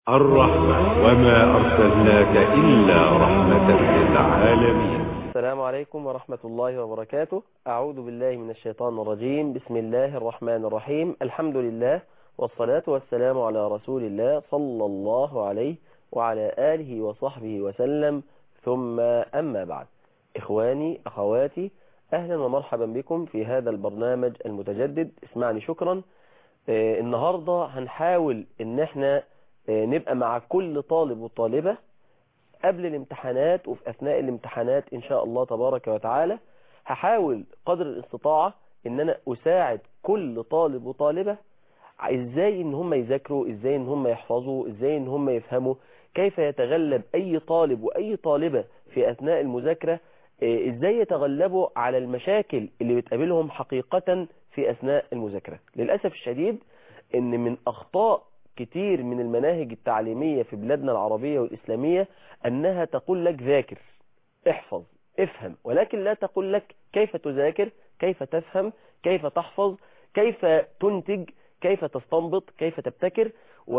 الرحمة وما أرسلناك إلا رحمة للعالمين السلام عليكم ورحمة الله وبركاته أعوذ بالله من الشيطان الرجيم بسم الله الرحمن الرحيم الحمد لله والصلاة والسلام على رسول الله صلى الله عليه وعلى آله وصحبه وسلم ثم أما بعد إخواني أخواتي أهلا ومرحبا بكم في هذا البرنامج المتجدد اسمعني شكرا آه النهاردة هنحاول ان احنا آه نبقى مع كل طالب وطالبة قبل الامتحانات وفي أثناء الامتحانات إن شاء الله تبارك وتعالى هحاول قدر الاستطاعة ان انا اساعد كل طالب وطالبة ازاي ان هم يذاكروا ازاي ان هم يحفظوا ازاي ان هم يفهموا كيف يتغلب اي طالب واي طالبة في اثناء المذاكرة ازاي يتغلبوا على المشاكل اللي بتقابلهم حقيقة في اثناء المذاكرة للأسف الشديد ان من اخطاء كتير من المناهج التعليمية في بلادنا العربية والاسلامية انها تقول لك ذاكر احفظ افهم ولكن لا تقول لك كيف تذاكر كيف تفهم كيف تحفظ كيف تنتج كيف تستنبط كيف تبتكر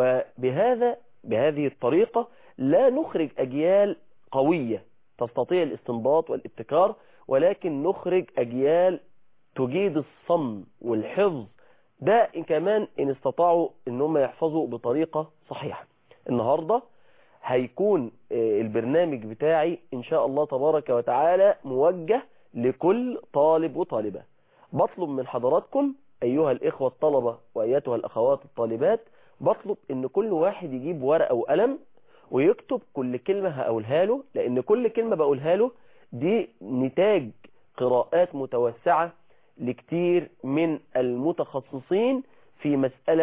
وبهذا بهذه الطريقة لا نخرج أجيال قوية تستطيع الاستنباط والابتكار ولكن نخرج أجيال تجيد الصم والحفظ ده إن كمان إن استطاعوا إن هم يحفظوا بطريقة صحيحة النهاردة هيكون البرنامج بتاعي إن شاء الله تبارك وتعالى موجه لكل طالب وطالبة بطلب من حضراتكم أيها الإخوة الطلبة وأيتها الأخوات الطالبات بطلب إن كل واحد يجيب ورقة وقلم ويكتب كل كلمة هقولها له لأن كل كلمة بقولها له دي نتاج قراءات متوسعة لكتير من المتخصصين في مسألة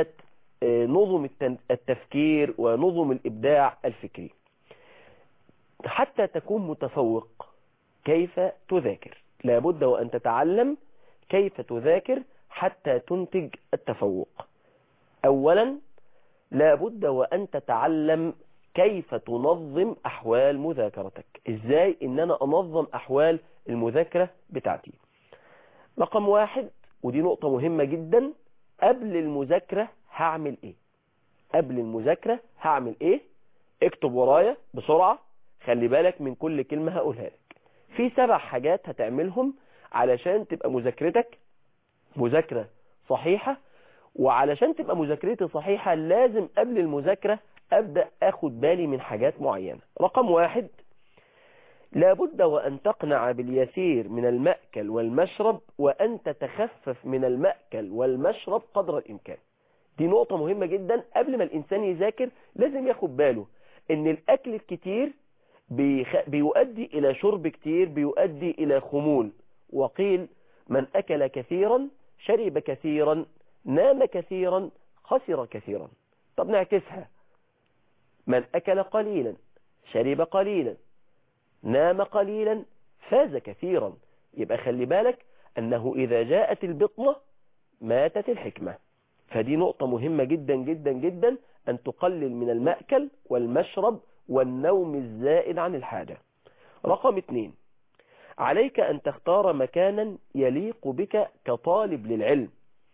نظم التفكير ونظم الإبداع الفكري حتى تكون متفوق كيف تذاكر لابد وأن تتعلم كيف تذاكر حتى تنتج التفوق أولا لابد وأن تتعلم كيف تنظم أحوال مذاكرتك إزاي إن أنا أنظم أحوال المذاكرة بتاعتي رقم واحد ودي نقطة مهمة جدا قبل المذاكرة هعمل إيه قبل المذاكرة هعمل إيه اكتب ورايا بسرعة خلي بالك من كل كلمة هقولها لك في سبع حاجات هتعملهم علشان تبقى مذاكرتك مذاكرة صحيحة وعلشان تبقى مذاكرتي صحيحة لازم قبل المذاكرة أبدأ أخد بالي من حاجات معينة رقم واحد لابد وأن تقنع باليسير من المأكل والمشرب وأن تتخفف من المأكل والمشرب قدر الإمكان دي نقطة مهمة جدا قبل ما الإنسان يذاكر لازم ياخد باله ان الأكل الكتير بيخ... بيؤدي إلى شرب كتير بيؤدي إلى خمول وقيل من أكل كثيرا شرب كثيرا نام كثيرا خسر كثيرا طب نعكسها من أكل قليلا شرب قليلا نام قليلا فاز كثيرا يبقى خلي بالك أنه إذا جاءت البطنة ماتت الحكمة فدي نقطة مهمة جدا جدا جدا أن تقلل من المأكل والمشرب والنوم الزائد عن الحاجة رقم اثنين عليك أن تختار مكانا يليق بك كطالب للعلم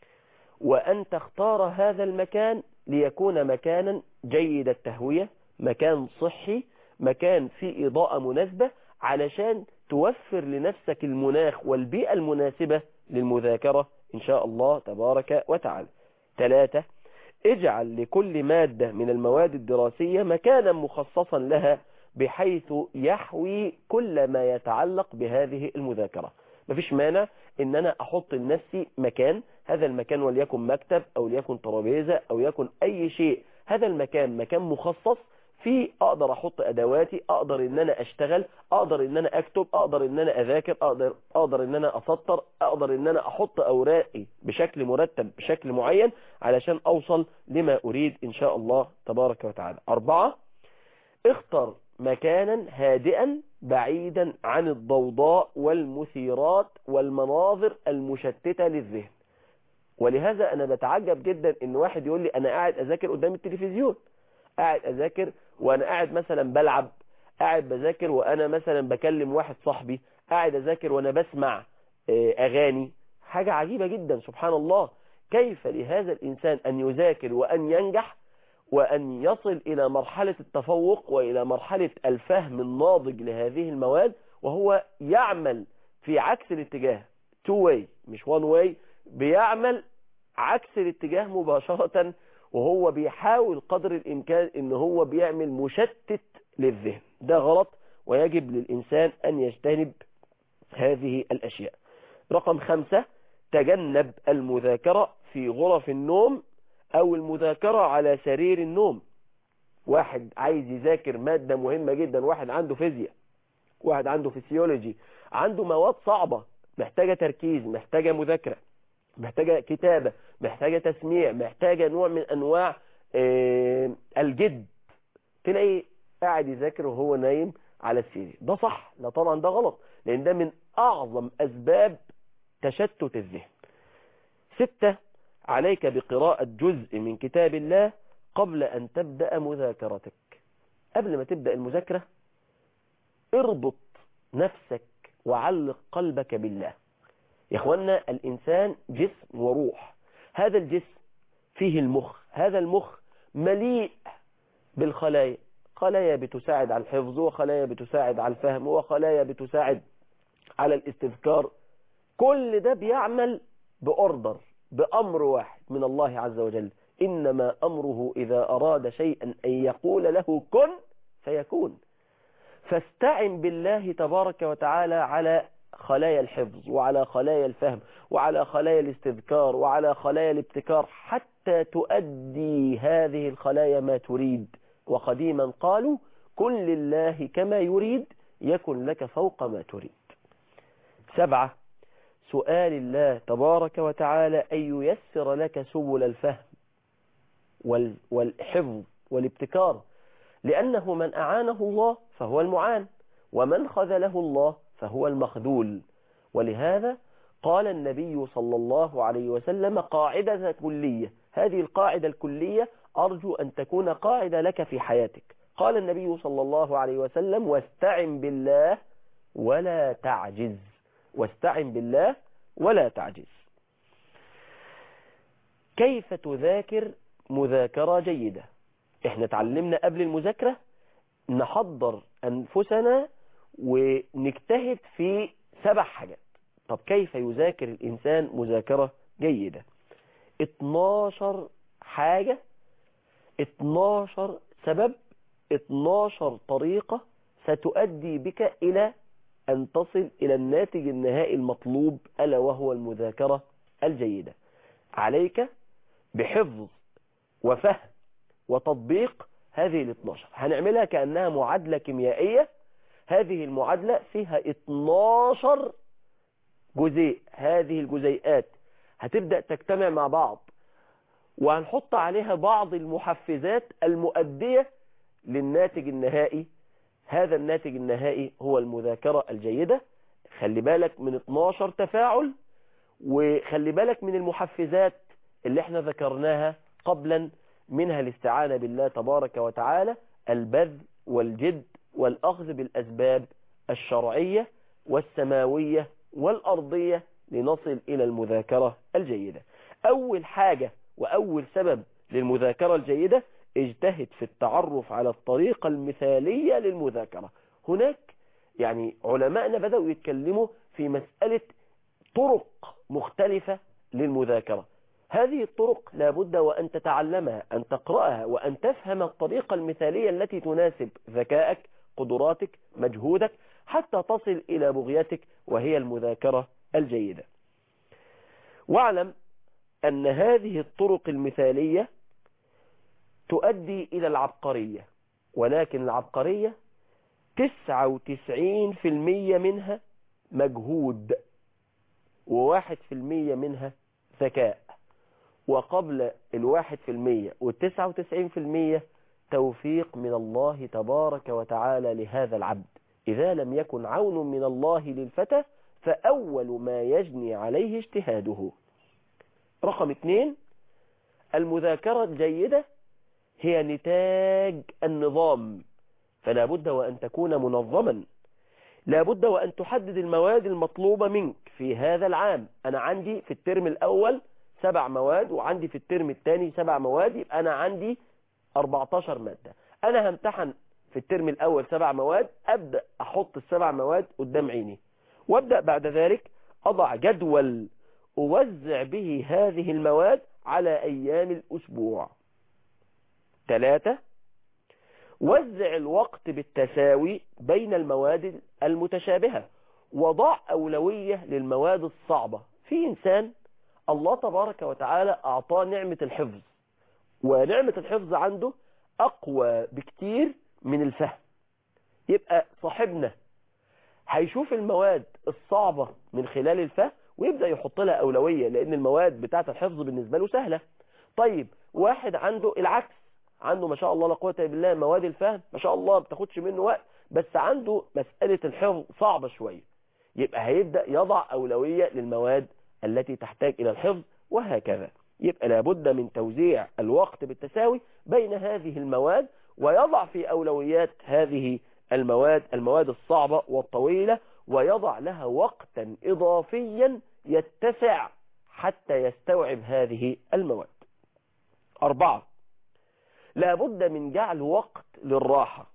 وأن تختار هذا المكان ليكون مكانا جيد التهوية مكان صحي مكان فيه إضاءة مناسبة علشان توفر لنفسك المناخ والبيئة المناسبة للمذاكرة إن شاء الله تبارك وتعالى ثلاثة اجعل لكل مادة من المواد الدراسية مكانا مخصصا لها بحيث يحوي كل ما يتعلق بهذه المذاكرة مفيش مانع ان انا احط لنفسي مكان هذا المكان وليكن مكتب او ليكن ترابيزة او يكن اي شيء هذا المكان مكان مخصص فيه اقدر احط ادواتي اقدر ان انا اشتغل اقدر ان انا اكتب اقدر ان انا اذاكر اقدر اقدر ان انا اسطر اقدر ان انا احط اوراقي بشكل مرتب بشكل معين علشان اوصل لما اريد ان شاء الله تبارك وتعالى اربعة اختر مكانا هادئا بعيدا عن الضوضاء والمثيرات والمناظر المشتتة للذهن ولهذا انا بتعجب جدا ان واحد يقول لي انا قاعد اذاكر قدام التلفزيون قاعد اذاكر وانا قاعد مثلا بلعب قاعد بذاكر وانا مثلا بكلم واحد صاحبي قاعد اذاكر وانا بسمع اغاني حاجة عجيبة جدا سبحان الله كيف لهذا الانسان ان يذاكر وان ينجح وأن يصل إلى مرحلة التفوق وإلى مرحلة الفهم الناضج لهذه المواد وهو يعمل في عكس الاتجاه two way مش one way بيعمل عكس الاتجاه مباشرة وهو بيحاول قدر الإمكان إن هو بيعمل مشتت للذهن ده غلط ويجب للإنسان أن يجتنب هذه الأشياء رقم خمسة تجنب المذاكرة في غرف النوم أو المذاكرة على سرير النوم واحد عايز يذاكر مادة مهمة جدا واحد عنده فيزياء واحد عنده فيسيولوجي عنده مواد صعبة محتاجة تركيز محتاجة مذاكرة محتاجة كتابة محتاجة تسميع محتاجة نوع من أنواع آه، الجد تلاقي قاعد يذاكر وهو نايم على السرير ده صح لا طبعا ده غلط لأن ده من أعظم أسباب تشتت الذهن ستة عليك بقراءة جزء من كتاب الله قبل أن تبدأ مذاكرتك قبل ما تبدأ المذاكرة اربط نفسك وعلق قلبك بالله يا اخوانا الإنسان جسم وروح هذا الجسم فيه المخ هذا المخ مليء بالخلايا خلايا بتساعد على الحفظ وخلايا بتساعد على الفهم وخلايا بتساعد على الاستذكار كل ده بيعمل بأوردر بأمر واحد من الله عز وجل إنما أمره إذا أراد شيئا أن يقول له كن فيكون فاستعن بالله تبارك وتعالى على خلايا الحفظ وعلى خلايا الفهم وعلى خلايا الاستذكار وعلى خلايا الابتكار حتى تؤدي هذه الخلايا ما تريد وقديما قالوا كن لله كما يريد يكن لك فوق ما تريد سبعة سؤال الله تبارك وتعالى أن ييسر لك سبل الفهم وال- والحفظ والابتكار لأنه من أعانه الله فهو المعان ومن خذله الله فهو المخذول ولهذا قال النبي صلى الله عليه وسلم قاعدة كلية هذه القاعدة الكلية أرجو أن تكون قاعدة لك في حياتك قال النبي صلى الله عليه وسلم واستعن بالله ولا تعجز واستعن بالله ولا تعجز كيف تذاكر مذاكرة جيدة احنا تعلمنا قبل المذاكرة نحضر أنفسنا ونجتهد في سبع حاجات طب كيف يذاكر الإنسان مذاكرة جيدة 12 حاجة 12 سبب 12 طريقة ستؤدي بك إلى أن تصل إلى الناتج النهائي المطلوب ألا وهو المذاكرة الجيدة عليك بحفظ وفهم وتطبيق هذه ال 12 هنعملها كأنها معادلة كيميائية هذه المعادلة فيها 12 جزيء هذه الجزيئات هتبدأ تجتمع مع بعض وهنحط عليها بعض المحفزات المؤدية للناتج النهائي هذا الناتج النهائي هو المذاكرة الجيدة خلي بالك من 12 تفاعل وخلي بالك من المحفزات اللي احنا ذكرناها قبلا منها الاستعانة بالله تبارك وتعالى البذل والجد والأخذ بالأسباب الشرعية والسماوية والأرضية لنصل إلى المذاكرة الجيدة أول حاجة وأول سبب للمذاكرة الجيدة اجتهد في التعرف على الطريقة المثالية للمذاكرة هناك يعني علماءنا بدأوا يتكلموا في مسألة طرق مختلفة للمذاكرة هذه الطرق لابد وأن تتعلمها أن تقرأها وأن تفهم الطريقة المثالية التي تناسب ذكائك قدراتك مجهودك حتى تصل إلى بغيتك وهي المذاكرة الجيدة واعلم أن هذه الطرق المثالية تؤدي إلى العبقرية ولكن العبقرية 99% منها مجهود وواحد في المية منها ذكاء وقبل الواحد في المية والتسعة وتسعين في المية توفيق من الله تبارك وتعالى لهذا العبد إذا لم يكن عون من الله للفتى فأول ما يجني عليه اجتهاده رقم اثنين المذاكرة الجيدة هي نتاج النظام فلا بد وأن تكون منظما لا بد وأن تحدد المواد المطلوبة منك في هذا العام أنا عندي في الترم الأول سبع مواد وعندي في الترم الثاني سبع مواد يبقى أنا عندي 14 مادة انا همتحن في الترم الاول سبع مواد ابدأ احط السبع مواد قدام عيني وابدأ بعد ذلك اضع جدول اوزع به هذه المواد على ايام الاسبوع ثلاثة وزع الوقت بالتساوي بين المواد المتشابهة وضع أولوية للمواد الصعبة في إنسان الله تبارك وتعالى أعطاه نعمة الحفظ ونعمة الحفظ عنده أقوى بكتير من الفهم يبقى صاحبنا هيشوف المواد الصعبة من خلال الفهم ويبدأ يحط لها أولوية لأن المواد بتاعة الحفظ بالنسبة له سهلة طيب واحد عنده العكس عنده ما شاء الله لا قوه الا بالله مواد الفهم ما شاء الله ما بتاخدش منه وقت بس عنده مسألة الحفظ صعبة شوية يبقى هيبدأ يضع أولوية للمواد التي تحتاج إلى الحفظ وهكذا يبقى لابد من توزيع الوقت بالتساوي بين هذه المواد ويضع في أولويات هذه المواد المواد الصعبة والطويلة ويضع لها وقتا إضافيا يتسع حتى يستوعب هذه المواد أربعة لابد من جعل وقت للراحة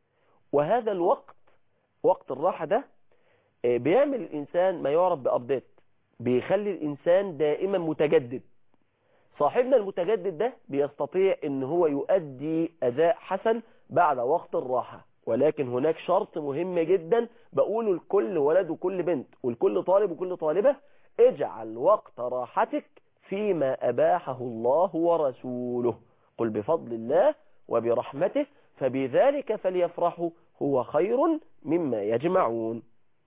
وهذا الوقت وقت الراحة ده بيعمل الإنسان ما يعرف بأبديت بيخلي الإنسان دائما متجدد صاحبنا المتجدد ده بيستطيع ان هو يؤدي أداء حسن بعد وقت الراحة ولكن هناك شرط مهم جدا بقوله لكل ولد وكل بنت ولكل طالب وكل طالبة اجعل وقت راحتك فيما أباحه الله ورسوله قل بفضل الله وبرحمته فبذلك فليفرحوا هو خير مما يجمعون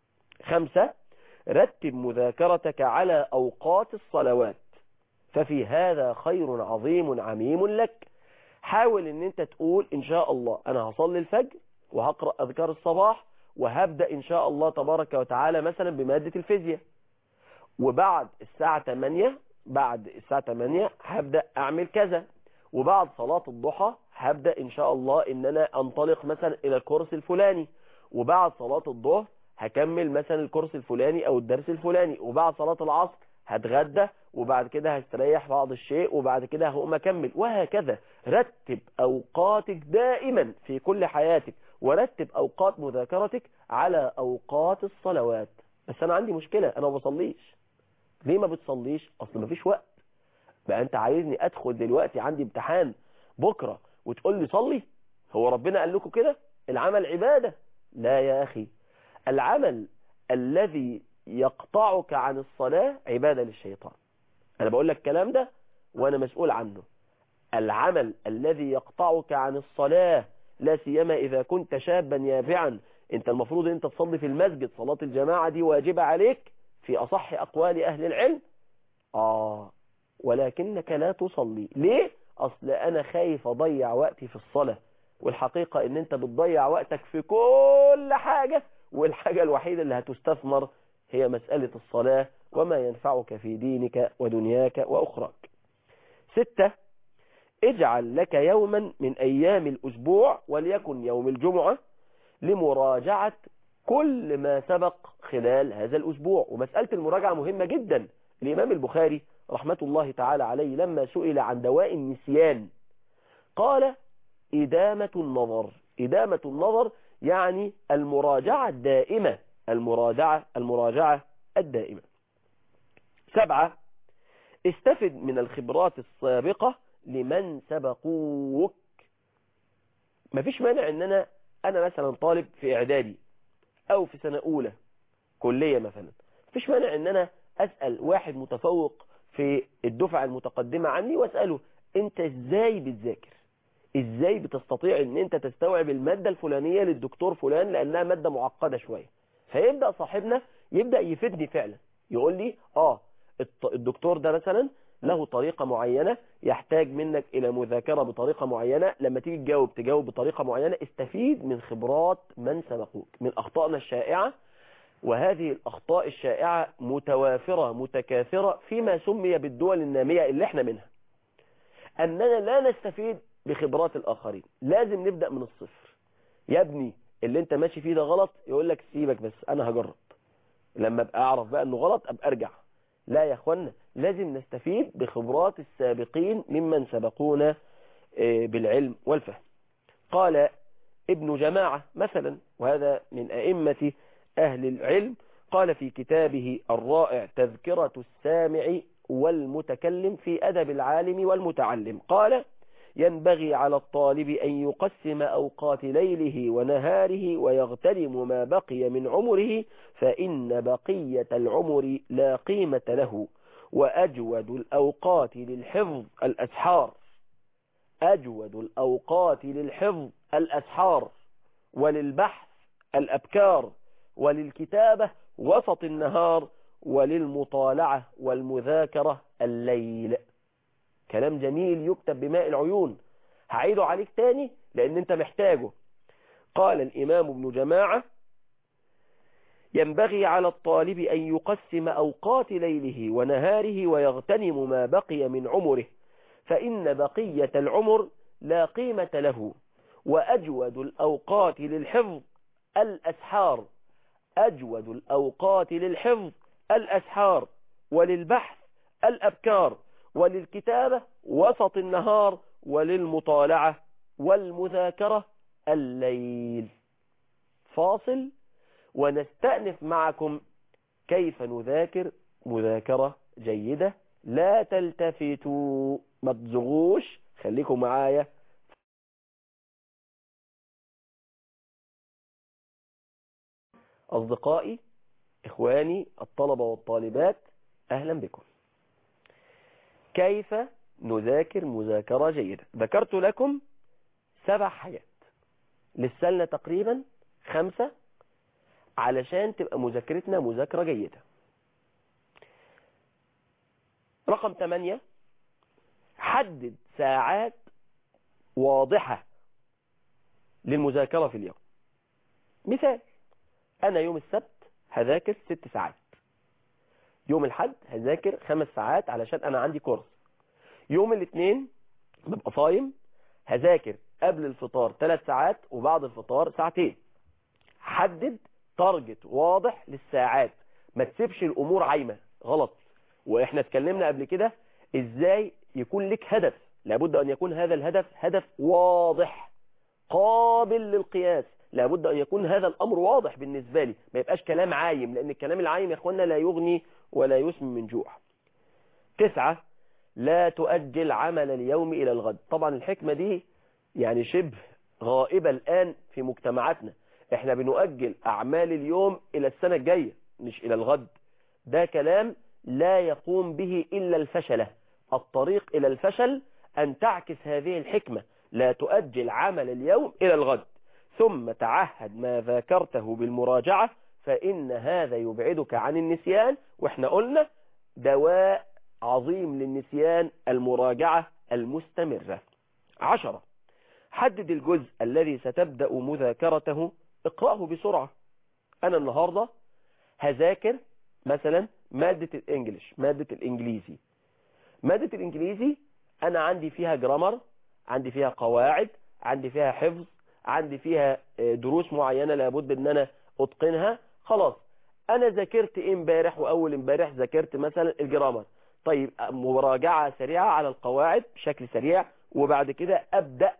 خمسة رتب مذاكرتك على أوقات الصلوات ففي هذا خير عظيم عميم لك حاول ان انت تقول ان شاء الله انا هصلي الفجر وهقرأ اذكار الصباح وهبدأ ان شاء الله تبارك وتعالى مثلا بمادة الفيزياء وبعد الساعة 8 بعد الساعة 8 هبدأ اعمل كذا وبعد صلاة الضحى هبدأ ان شاء الله ان انا انطلق مثلا الى الكورس الفلاني وبعد صلاة الظهر هكمل مثلا الكورس الفلاني او الدرس الفلاني وبعد صلاة العصر هتغدى وبعد كده هستريح بعض الشيء وبعد كده هقوم اكمل وهكذا رتب اوقاتك دائما في كل حياتك ورتب اوقات مذاكرتك على اوقات الصلوات بس انا عندي مشكلة انا ما بصليش ليه ما بتصليش اصل ما فيش وقت بقى انت عايزني ادخل دلوقتي عندي امتحان بكرة وتقول لي صلي هو ربنا قال لكم كده العمل عبادة لا يا اخي العمل الذي يقطعك عن الصلاة عبادة للشيطان أنا بقول لك الكلام ده وأنا مسؤول عنه العمل الذي يقطعك عن الصلاة لا سيما إذا كنت شابا يافعا أنت المفروض أنت تصلي في المسجد صلاة الجماعة دي واجبة عليك في أصح أقوال أهل العلم آه ولكنك لا تصلي ليه؟ أصل أنا خايف أضيع وقتي في الصلاة والحقيقة أن أنت بتضيع وقتك في كل حاجة والحاجة الوحيدة اللي هتستثمر هي مسألة الصلاة وما ينفعك في دينك ودنياك وأخراك ستة اجعل لك يوما من أيام الأسبوع وليكن يوم الجمعة لمراجعة كل ما سبق خلال هذا الأسبوع ومسألة المراجعة مهمة جدا الإمام البخاري رحمة الله تعالى عليه لما سئل عن دواء النسيان قال إدامة النظر إدامة النظر يعني المراجعة الدائمة المراجعة المراجعة الدائمة سبعة استفد من الخبرات السابقة لمن سبقوك مفيش مانع ان انا انا مثلا طالب في اعدادي او في سنة اولى كلية مثلا مفيش مانع ان انا اسأل واحد متفوق في الدفعة المتقدمة عني واسأله انت ازاي بتذاكر ازاي بتستطيع ان انت تستوعب المادة الفلانية للدكتور فلان لانها مادة معقدة شوية فيبدأ صاحبنا يبدأ يفيدني فعلا يقول لي اه الدكتور ده مثلا له طريقة معينة يحتاج منك الى مذاكرة بطريقة معينة لما تيجي تجاوب تجاوب بطريقة معينة استفيد من خبرات من سبقوك من اخطائنا الشائعة وهذه الاخطاء الشائعة متوافرة متكاثرة فيما سمي بالدول النامية اللي احنا منها اننا لا نستفيد بخبرات الاخرين لازم نبدأ من الصفر يا ابني اللي انت ماشي فيه ده غلط يقول لك سيبك بس انا هجرب لما ابقى اعرف بقى انه غلط ابقى ارجع لا يا اخوانا لازم نستفيد بخبرات السابقين ممن سبقونا بالعلم والفهم قال ابن جماعة مثلا وهذا من أئمة أهل العلم قال في كتابه الرائع تذكرة السامع والمتكلم في أدب العالم والمتعلم قال ينبغي على الطالب أن يقسم أوقات ليله ونهاره ويغتنم ما بقي من عمره فإن بقية العمر لا قيمة له وأجود الأوقات للحفظ الأسحار أجود الأوقات للحفظ الأسحار وللبحث الأبكار وللكتابة وسط النهار وللمطالعة والمذاكرة الليل كلام جميل يكتب بماء العيون هعيده عليك تاني لأن انت محتاجه قال الإمام ابن جماعة ينبغي على الطالب أن يقسم أوقات ليله ونهاره ويغتنم ما بقي من عمره فإن بقية العمر لا قيمة له وأجود الأوقات للحفظ الأسحار أجود الأوقات للحفظ الأسحار وللبحث الأبكار وللكتابة وسط النهار وللمطالعة والمذاكرة الليل فاصل ونستأنف معكم كيف نذاكر مذاكرة جيدة لا تلتفتوا ما تزغوش خليكم معايا أصدقائي إخواني الطلبة والطالبات أهلا بكم كيف نذاكر مذاكرة جيدة ذكرت لكم سبع حاجات لسه تقريبا خمسة علشان تبقى مذاكرتنا مذاكرة جيدة رقم ثمانية حدد ساعات واضحة للمذاكرة في اليوم مثال أنا يوم السبت هذاكر ست ساعات يوم الحد هذاكر خمس ساعات علشان أنا عندي كورس يوم الاثنين ببقى صايم هذاكر قبل الفطار ثلاث ساعات وبعد الفطار ساعتين حدد تارجت واضح للساعات ما تسيبش الأمور عايمة غلط وإحنا اتكلمنا قبل كده إزاي يكون لك هدف لابد أن يكون هذا الهدف هدف واضح قابل للقياس لابد أن يكون هذا الأمر واضح بالنسبة لي ما يبقاش كلام عايم لأن الكلام العايم يا أخوانا لا يغني ولا يسمن من جوع تسعة لا تؤجل عمل اليوم إلى الغد طبعا الحكمة دي يعني شبه غائبة الآن في مجتمعاتنا احنا بنؤجل أعمال اليوم إلى السنة الجاية مش إلى الغد ده كلام لا يقوم به إلا الفشلة الطريق إلى الفشل أن تعكس هذه الحكمة لا تؤجل عمل اليوم إلى الغد ثم تعهد ما ذاكرته بالمراجعة فإن هذا يبعدك عن النسيان وإحنا قلنا دواء عظيم للنسيان المراجعة المستمرة عشرة حدد الجزء الذي ستبدأ مذاكرته اقرأه بسرعة أنا النهاردة هذاكر مثلا مادة الإنجليش مادة الإنجليزي مادة الإنجليزي أنا عندي فيها جرامر عندي فيها قواعد عندي فيها حفظ عندي فيها دروس معينة لابد ان انا اتقنها خلاص انا ذاكرت ايه امبارح واول امبارح ذاكرت مثلا الجرامر طيب مراجعة سريعة على القواعد بشكل سريع وبعد كده ابدأ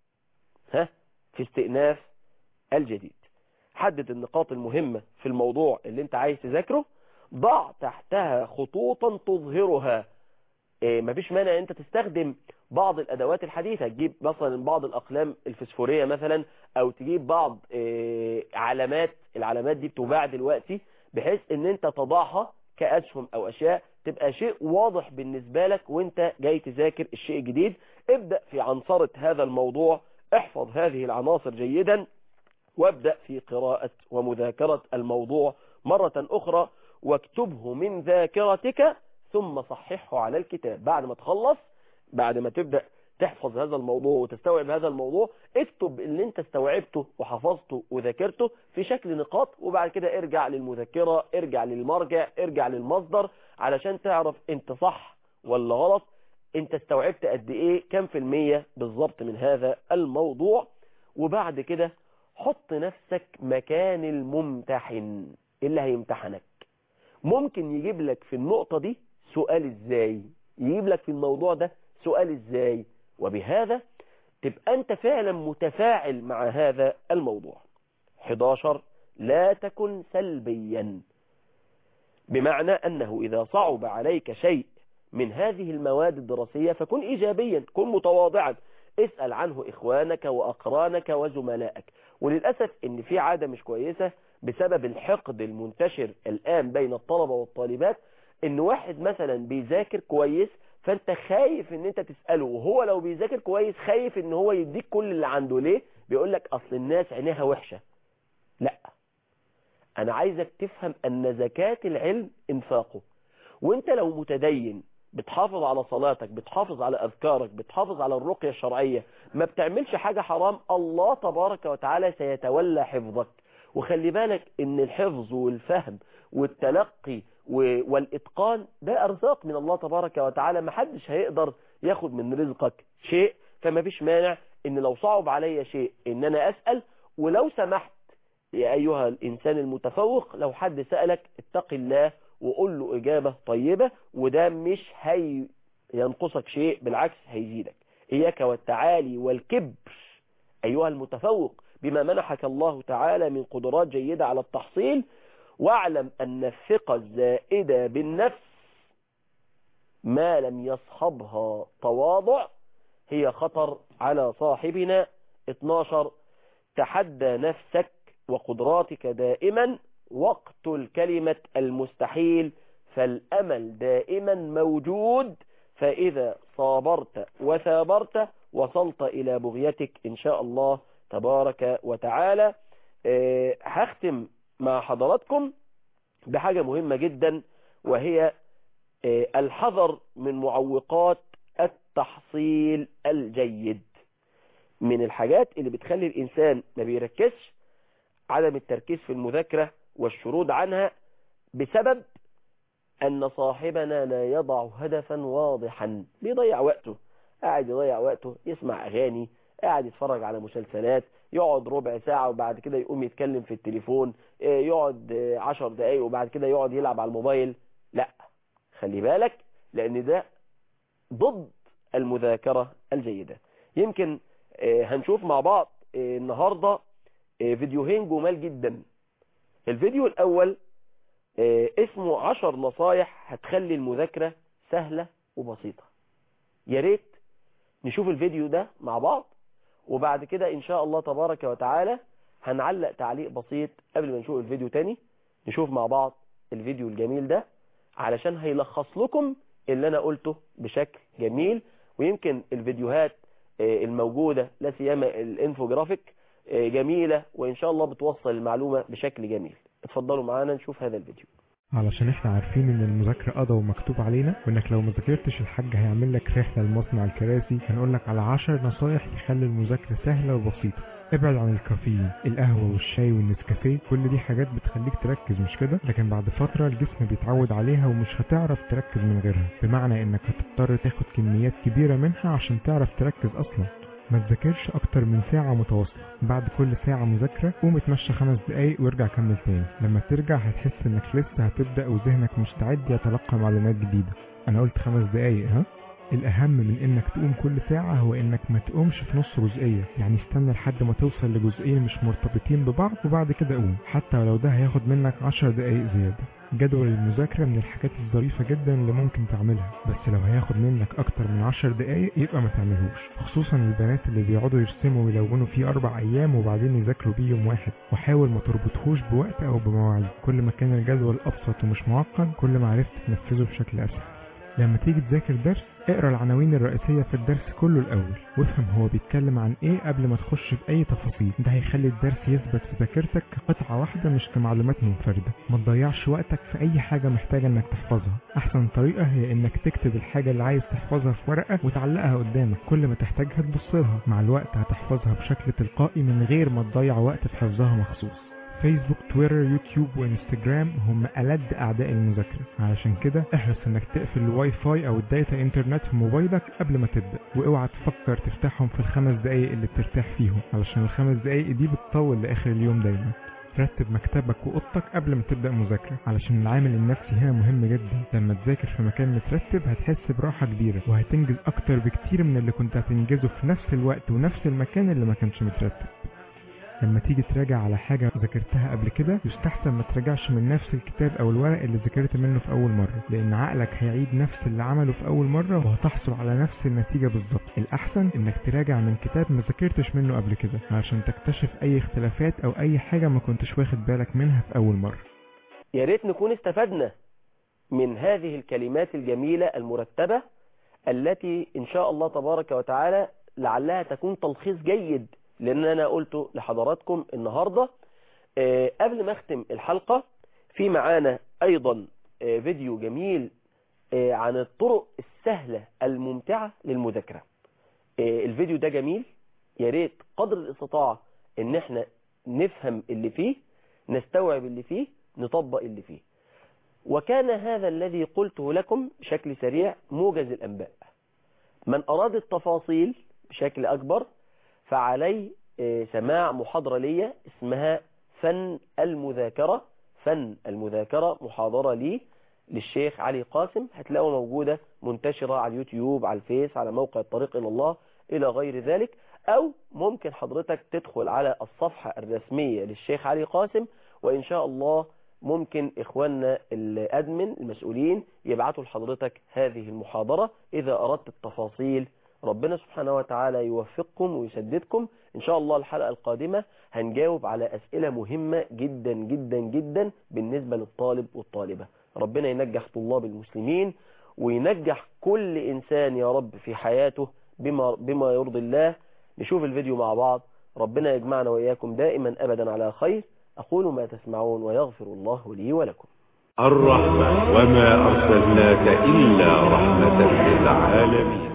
ها في استئناف الجديد حدد النقاط المهمة في الموضوع اللي انت عايز تذاكره ضع تحتها خطوطا تظهرها إيه مفيش مانع انت تستخدم بعض الادوات الحديثة تجيب مثلا بعض الاقلام الفسفورية مثلا او تجيب بعض إيه علامات العلامات دي بتباع دلوقتي بحيث ان انت تضعها كاسهم او اشياء تبقى شيء واضح بالنسبة لك وانت جاي تذاكر الشيء الجديد ابدأ في عنصرة هذا الموضوع احفظ هذه العناصر جيدا وابدأ في قراءة ومذاكرة الموضوع مرة اخرى واكتبه من ذاكرتك ثم صححه على الكتاب بعد ما تخلص بعد ما تبدأ تحفظ هذا الموضوع وتستوعب هذا الموضوع اكتب اللي انت استوعبته وحفظته وذاكرته في شكل نقاط وبعد كده ارجع للمذكرة ارجع للمرجع ارجع للمصدر علشان تعرف انت صح ولا غلط انت استوعبت قد ايه كم في المية بالظبط من هذا الموضوع وبعد كده حط نفسك مكان الممتحن اللي هيمتحنك ممكن يجيب لك في النقطة دي سؤال ازاي يجيب لك في الموضوع ده سؤال ازاي وبهذا تبقى أنت فعلا متفاعل مع هذا الموضوع 11 لا تكن سلبيا بمعنى أنه إذا صعب عليك شيء من هذه المواد الدراسية فكن إيجابيا كن متواضعا اسأل عنه إخوانك وأقرانك وزملائك وللأسف إن في عادة مش كويسة بسبب الحقد المنتشر الآن بين الطلبة والطالبات إن واحد مثلا بيذاكر كويس فأنت خايف إن أنت تسأله وهو لو بيذاكر كويس خايف إن هو يديك كل اللي عنده ليه بيقول لك أصل الناس عينيها وحشة لا أنا عايزك تفهم أن زكاة العلم إنفاقه وانت لو متدين بتحافظ على صلاتك بتحافظ على أذكارك بتحافظ على الرقية الشرعية ما بتعملش حاجة حرام الله تبارك وتعالى سيتولى حفظك وخلي بالك ان الحفظ والفهم والتلقي والإتقان ده أرزاق من الله تبارك وتعالى ما حدش هيقدر ياخد من رزقك شيء فما فيش مانع ان لو صعب علي شيء ان انا أسأل ولو سمحت يا أيها الإنسان المتفوق لو حد سألك اتق الله وقول له إجابة طيبة وده مش هي ينقصك شيء بالعكس هيزيدك إياك والتعالي والكبر أيها المتفوق بما منحك الله تعالى من قدرات جيدة على التحصيل واعلم أن الثقة الزائدة بالنفس ما لم يصحبها تواضع هي خطر على صاحبنا 12 تحدى نفسك وقدراتك دائما واقتل كلمة المستحيل فالأمل دائما موجود فإذا صابرت وثابرت وصلت إلى بغيتك إن شاء الله تبارك وتعالى أه هختم مع حضراتكم بحاجة مهمة جدا وهي أه الحذر من معوقات التحصيل الجيد من الحاجات اللي بتخلي الإنسان ما بيركزش عدم التركيز في المذاكرة والشرود عنها بسبب أن صاحبنا لا يضع هدفا واضحا بيضيع وقته قاعد يضيع وقته يسمع أغاني قاعد يتفرج على مسلسلات يقعد ربع ساعة وبعد كده يقوم يتكلم في التليفون يقعد عشر دقايق وبعد كده يقعد يلعب على الموبايل لا خلي بالك لأن ده ضد المذاكرة الجيدة يمكن هنشوف مع بعض النهاردة فيديوهين جمال جدا الفيديو الأول اسمه عشر نصايح هتخلي المذاكرة سهلة وبسيطة يا ريت نشوف الفيديو ده مع بعض وبعد كده إن شاء الله تبارك وتعالى هنعلق تعليق بسيط قبل ما نشوف الفيديو تاني نشوف مع بعض الفيديو الجميل ده علشان هيلخص لكم اللي أنا قلته بشكل جميل ويمكن الفيديوهات الموجودة لا سيما الانفوجرافيك جميلة وإن شاء الله بتوصل المعلومة بشكل جميل اتفضلوا معانا نشوف هذا الفيديو علشان احنا عارفين ان المذاكرة قضى ومكتوب علينا وانك لو ما ذاكرتش الحاج هيعمل لك رحلة لمصنع الكراسي هنقول لك على 10 نصايح تخلي المذاكرة سهلة وبسيطة ابعد عن الكافيين القهوة والشاي والنسكافيه كل دي حاجات بتخليك تركز مش كده لكن بعد فترة الجسم بيتعود عليها ومش هتعرف تركز من غيرها بمعنى انك هتضطر تاخد كميات كبيرة منها عشان تعرف تركز اصلا ما تذاكرش اكتر من ساعة متواصلة بعد كل ساعة مذاكرة قوم اتمشى خمس دقايق وارجع كمل تاني لما ترجع هتحس انك لسه هتبدأ وذهنك مستعد يتلقى معلومات جديدة انا قلت خمس دقايق ها الأهم من إنك تقوم كل ساعة هو إنك ما تقومش في نص جزئية يعني استنى لحد ما توصل لجزئين مش مرتبطين ببعض وبعد كده قوم حتى لو ده هياخد منك عشر دقايق زيادة جدول المذاكرة من الحاجات الظريفة جدا اللي ممكن تعملها بس لو هياخد منك أكتر من عشر دقايق يبقى ما تعملهوش خصوصا البنات اللي بيقعدوا يرسموا ويلونوا فيه أربع أيام وبعدين يذاكروا بيه يوم واحد وحاول ما تربطهوش بوقت أو بمواعيد كل ما كان الجدول أبسط ومش معقد كل ما عرفت تنفذه بشكل أسهل لما تيجي تذاكر درس اقرا العناوين الرئيسية في الدرس كله الأول وافهم هو بيتكلم عن ايه قبل ما تخش في أي تفاصيل ده هيخلي الدرس يثبت في ذاكرتك كقطعة واحدة مش كمعلومات منفردة ما تضيعش وقتك في أي حاجة محتاجة انك تحفظها أحسن طريقة هي انك تكتب الحاجة اللي عايز تحفظها في ورقة وتعلقها قدامك كل ما تحتاجها تبص لها مع الوقت هتحفظها بشكل تلقائي من غير ما تضيع وقت في حفظها مخصوص فيسبوك تويتر يوتيوب وانستجرام هم ألد أعداء المذاكرة علشان كده احرص انك تقفل الواي فاي او الداتا انترنت في موبايلك قبل ما تبدأ واوعى تفكر تفتحهم في الخمس دقايق اللي بترتاح فيهم علشان الخمس دقايق دي بتطول لآخر اليوم دايما رتب مكتبك واوضتك قبل ما تبدا مذاكره علشان العامل النفسي هنا مهم جدا لما تذاكر في مكان مترتب هتحس براحه كبيره وهتنجز اكتر بكتير من اللي كنت هتنجزه في نفس الوقت ونفس المكان اللي ما كانش مترتب لما تيجي تراجع على حاجة ذاكرتها قبل كده يستحسن ما تراجعش من نفس الكتاب او الورق اللي ذاكرت منه في اول مرة لان عقلك هيعيد نفس اللي عمله في اول مرة وهتحصل على نفس النتيجة بالظبط الاحسن انك تراجع من كتاب ما ذاكرتش منه قبل كده علشان تكتشف اي اختلافات او اي حاجة ما كنتش واخد بالك منها في اول مرة يا ريت نكون استفدنا من هذه الكلمات الجميلة المرتبة التي إن شاء الله تبارك وتعالى لعلها تكون تلخيص جيد لأن أنا قلته لحضراتكم النهاردة آه، قبل ما أختم الحلقة في معانا أيضا آه، فيديو جميل آه، عن الطرق السهلة الممتعة للمذاكرة آه، الفيديو ده جميل يا ريت قدر الاستطاعة ان احنا نفهم اللي فيه نستوعب اللي فيه نطبق اللي فيه وكان هذا الذي قلته لكم بشكل سريع موجز الأنباء من أراد التفاصيل بشكل أكبر فعلي آه، سماع محاضرة لي اسمها فن المذاكرة فن المذاكرة محاضرة لي للشيخ علي قاسم هتلاقوا موجودة منتشرة على اليوتيوب على الفيس على موقع الطريق إلى الله إلى غير ذلك أو ممكن حضرتك تدخل على الصفحة الرسمية للشيخ علي قاسم وإن شاء الله ممكن إخواننا الأدمن المسؤولين يبعتوا لحضرتك هذه المحاضرة إذا أردت التفاصيل ربنا سبحانه وتعالى يوفقكم ويسددكم إن شاء الله الحلقة القادمة هنجاوب على أسئلة مهمة جدا جدا جدا بالنسبة للطالب والطالبة ربنا ينجح طلاب المسلمين وينجح كل إنسان يا رب في حياته بما, بما يرضي الله نشوف الفيديو مع بعض ربنا يجمعنا وإياكم دائما أبدا على خير أقول ما تسمعون ويغفر الله لي ولكم الرحمة وما أرسلناك إلا رحمة للعالمين